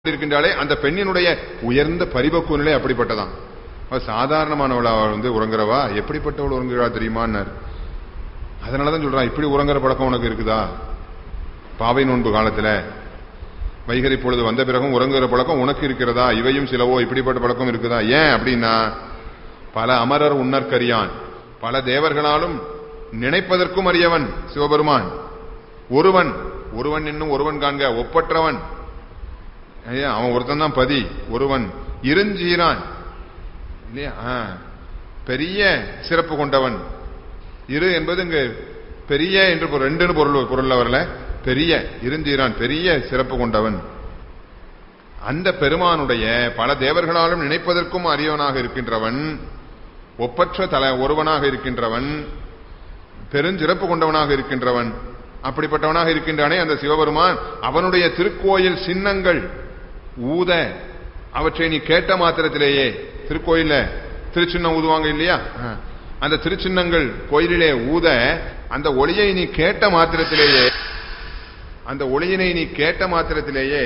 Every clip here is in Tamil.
இருக்கின்றாலே அந்த பெண்ணினுடைய உயர்ந்த பரிபக்குவ நிலை அப்படிப்பட்டதான் அவ சாதாரணமானவளா அவள் வந்து உறங்குறவா எப்படிப்பட்டவள் உறங்குறா தெரியுமான்னார் அதனாலதான் சொல்றான் இப்படி உறங்குற பழக்கம் உனக்கு இருக்குதா பாவை நோன்பு காலத்துல வைகரி பொழுது வந்த பிறகும் உறங்குற பழக்கம் உனக்கு இருக்கிறதா இவையும் சிலவோ இப்படிப்பட்ட பழக்கம் இருக்குதா ஏன் அப்படின்னா பல அமரர் உன்னற்கரியான் பல தேவர்களாலும் நினைப்பதற்கும் அறியவன் சிவபெருமான் ஒருவன் ஒருவன் இன்னும் ஒருவன் காண்க ஒப்பற்றவன் ஐயா, அவன் ஒருத்தன் தான் பதி ஒருவன் இருஞ்சீரான் இல்லையா ஆ, பெரிய சிறப்பு கொண்டவன் இரு என்பது இங்க பெரிய என்று பொருள், ரெண்டுன்னு பொருள் பொருள்ல வரல பெரிய இருஞ்சீரான் பெரிய சிறப்பு கொண்டவன் அந்த பெருமானுடைய பல தேவர்களாலும் நினைப்பதற்கும் அரியவனாக இருக்கின்றவன் ஒப்பற்ற தல ஒருவனாக இருக்கின்றவன் பெருஞ்சிறப்பு கொண்டவனாக இருக்கின்றவன் அப்படிப்பட்டவனாக இருக்கின்றானே அந்த சிவபெருமான் அவனுடைய திருக்கோயில் சின்னங்கள் ஊத அவற்றை நீ கேட்ட மாத்திரத்திலேயே திருக்கோயில்ல திருச்சின்னம் ஊதுவாங்க இல்லையா ஆ. அந்த திருச்சின்னங்கள் கோயிலிலே ஊத அந்த ஒளியை நீ கேட்ட மாத்திரத்திலேயே அந்த ஒளியினை நீ கேட்ட மாத்திரத்திலேயே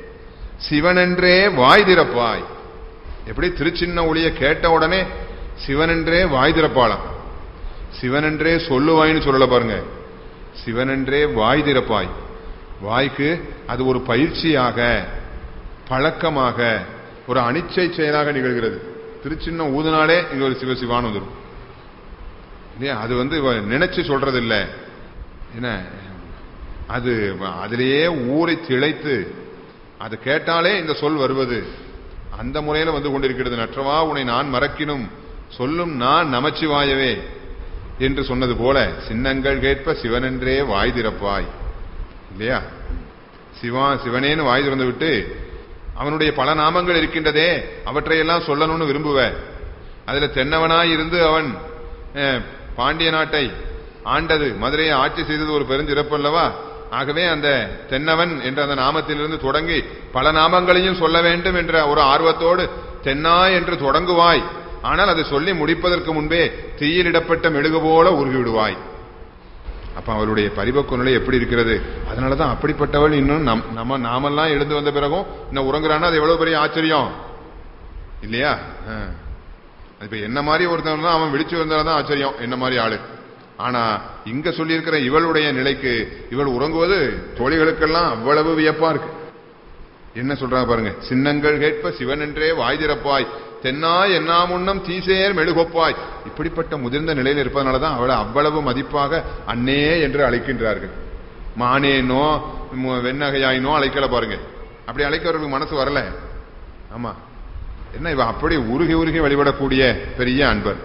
சிவனென்றே வாய் திறப்பாய் எப்படி திருச்சின்ன ஒளியை கேட்ட உடனே சிவனென்றே வாய் திறப்பாளாம் சிவனென்றே சொல்லுவாய்ன்னு சொல்லல பாருங்க சிவனென்றே வாய் திறப்பாய் வாய்க்கு அது ஒரு பயிற்சியாக பழக்கமாக ஒரு அனிச்சை செயலாக நிகழ்கிறது திருச்சின்ன ஊதுனாலே இங்க ஒரு சிவசிவான் வந்துடும் இல்லையா அது வந்து இவ நினைச்சு சொல்றது இல்ல என்ன அது அதிலேயே ஊரை திளைத்து அது கேட்டாலே இந்த சொல் வருவது அந்த முறையில வந்து கொண்டிருக்கிறது நற்றவா உன்னை நான் மறக்கினும் சொல்லும் நான் நமச்சிவாயவே என்று சொன்னது போல சின்னங்கள் கேட்ப சிவனென்றே வாய் திறப்பாய் இல்லையா சிவா சிவனேன்னு வாய் திறந்து விட்டு அவனுடைய பல நாமங்கள் இருக்கின்றதே அவற்றையெல்லாம் சொல்லணும்னு விரும்புவ அதுல தென்னவனாய் இருந்து அவன் அஹ், பாண்டிய நாட்டை ஆண்டது மதுரையை ஆட்சி செய்தது ஒரு பெருஞ்சிறப்பு அல்லவா ஆகவே அந்த தென்னவன் என்ற அந்த நாமத்திலிருந்து தொடங்கி பல நாமங்களையும் சொல்ல வேண்டும் என்ற ஒரு ஆர்வத்தோடு தென்னா என்று தொடங்குவாய் ஆனால் அதை சொல்லி முடிப்பதற்கு முன்பே தீயிலிடப்பட்ட மெழுகு போல உருகி விடுவாய் அப்ப அவளுடைய பரிபக்குவ நிலை எப்படி இருக்கிறது அதனாலதான் அப்படிப்பட்டவள் இன்னும் நம் நம்ம நாமெல்லாம் எழுந்து வந்த பிறகும் இன்னும் உறங்குறான்னா அது எவ்வளவு பெரிய ஆச்சரியம் இல்லையா ஆ. இப்ப என்ன மாதிரி ஒருத்தன் தான் அவன் விழிச்சு வந்தால்தான் ஆச்சரியம் என்ன மாதிரி ஆளு ஆனா இங்க சொல்லியிருக்கிற இவளுடைய நிலைக்கு இவள் உறங்குவது தோழிகளுக்கெல்லாம் அவ்வளவு வியப்பா இருக்கு என்ன சொல்றாங்க பாருங்க சின்னங்கள் கேட்ப சிவனென்றே வாய் திறப்பாய் தென்னா என்னா முன்னம் தீசேர் மெழுகொப்பாய் இப்படிப்பட்ட முதிர்ந்த நிலையில் இருப்பதனாலதான் அவளை அவ்வளவு மதிப்பாக அன்னே என்று அழைக்கின்றார்கள் மானேனோ மு- வெண்ணகையாயினோ அழைக்கல பாருங்க அப்படி அழைக்கிறவர்களுக்கு மனசு வரல ஆமா என்ன இவ அப்படி உருகி உருகி வழிபடக்கூடிய பெரிய அன்பர்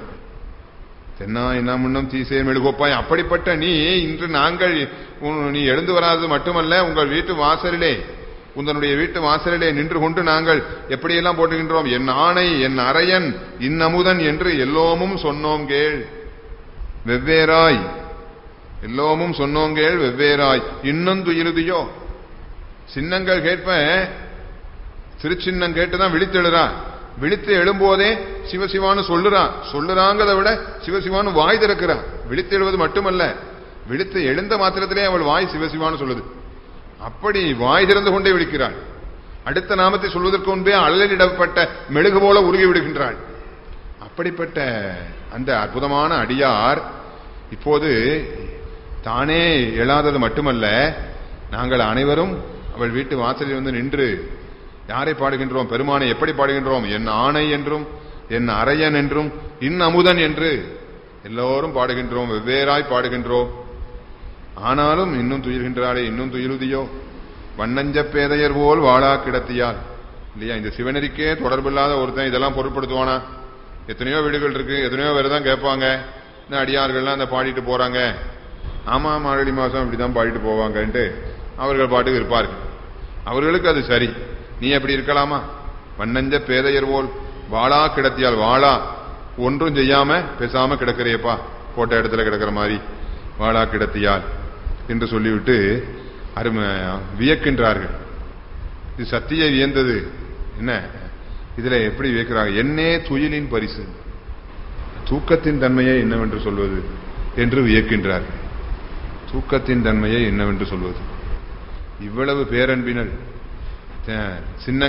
தென்னா என்ன முன்னம் தீசே மெழுகொப்பாய் அப்படிப்பட்ட நீ இன்று நாங்கள் உன்- நீ எழுந்து வராதது மட்டுமல்ல உங்கள் வீட்டு வாசலிலே உந்தனுடைய வீட்டு வாசலிலே நின்று கொண்டு நாங்கள் எப்படியெல்லாம் போட்டுகின்றோம் என் ஆணை என் அரையன் இன்னமுதன் என்று எல்லோமும் சொன்னோம் கேள் வெவ்வேறாய் எல்லோமும் சொன்னோம் கேள் வெவ்வேறாய் இன்னும் துயிலுதியோ சின்னங்கள் கேட்ப திருச்சின்னம் கேட்டுதான் விழித்தெழுறா விழித்து எழும்போதே சிவசிவான்னு சொல்லுறா சொல்லுறாங்கிறத விட சிவசிவான்னு வாய் திறக்கிறா விழித்தெழுவது மட்டுமல்ல விழித்து எழுந்த மாத்திரத்திலே அவள் வாய் சிவசிவான்னு சொல்லுது அப்படி வாய் திறந்து கொண்டே விழிக்கிறாள் அடுத்த நாமத்தை சொல்வதற்கு முன்பே அழலிடப்பட்ட மெழுகு போல உருகி விடுகின்றாள் அப்படிப்பட்ட அந்த அற்புதமான அடியார் இப்போது தானே எழாதது மட்டுமல்ல நாங்கள் அனைவரும் அவள் வீட்டு வாசலில் வந்து நின்று யாரை பாடுகின்றோம் பெருமானை எப்படி பாடுகின்றோம் என் ஆணை என்றும் என் அரையன் என்றும் இன் அமுதன் என்று எல்லோரும் பாடுகின்றோம் வெவ்வேறாய் பாடுகின்றோம் ஆனாலும் இன்னும் துயில்கின்றாளே இன்னும் துயிலுதியோ வண்ணஞ்ச பேதையர் போல் வாழா கிடத்தியால் இல்லையா இந்த சிவனரிக்கே தொடர்பில்லாத ஒருத்தன் இதெல்லாம் பொருட்படுத்துவானா எத்தனையோ வீடுகள் இருக்கு எத்தனையோ பேர் தான் கேட்பாங்க இந்த அடியார்கள்லாம் அந்த பாடிட்டு போறாங்க ஆமா மார்கழி மாசம் இப்படிதான் பாடிட்டு போவாங்கன்ட்டு அவர்கள் பாட்டுக்கு இருப்பார்கள் அவர்களுக்கு அது சரி நீ எப்படி இருக்கலாமா வண்ணஞ்ச பேதையர் போல் வாளா கிடத்தியால் வாளா ஒன்றும் செய்யாம பேசாம கிடக்கிறியப்பா போட்ட இடத்துல கிடக்கிற மாதிரி வாளா கிடத்தியால் என்று சொல்லிவிட்டு அருமை வியக்கின்றார்கள் இது சத்திய வியந்தது என்ன இதுல எப்படி வியக்கிறாங்க என்னே துயிலின் பரிசு தூக்கத்தின் தன்மையை என்னவென்று சொல்வது என்று வியக்கின்றார்கள் தூக்கத்தின் தன்மையை என்னவென்று சொல்வது இவ்வளவு பேரன்பினல் சின்ன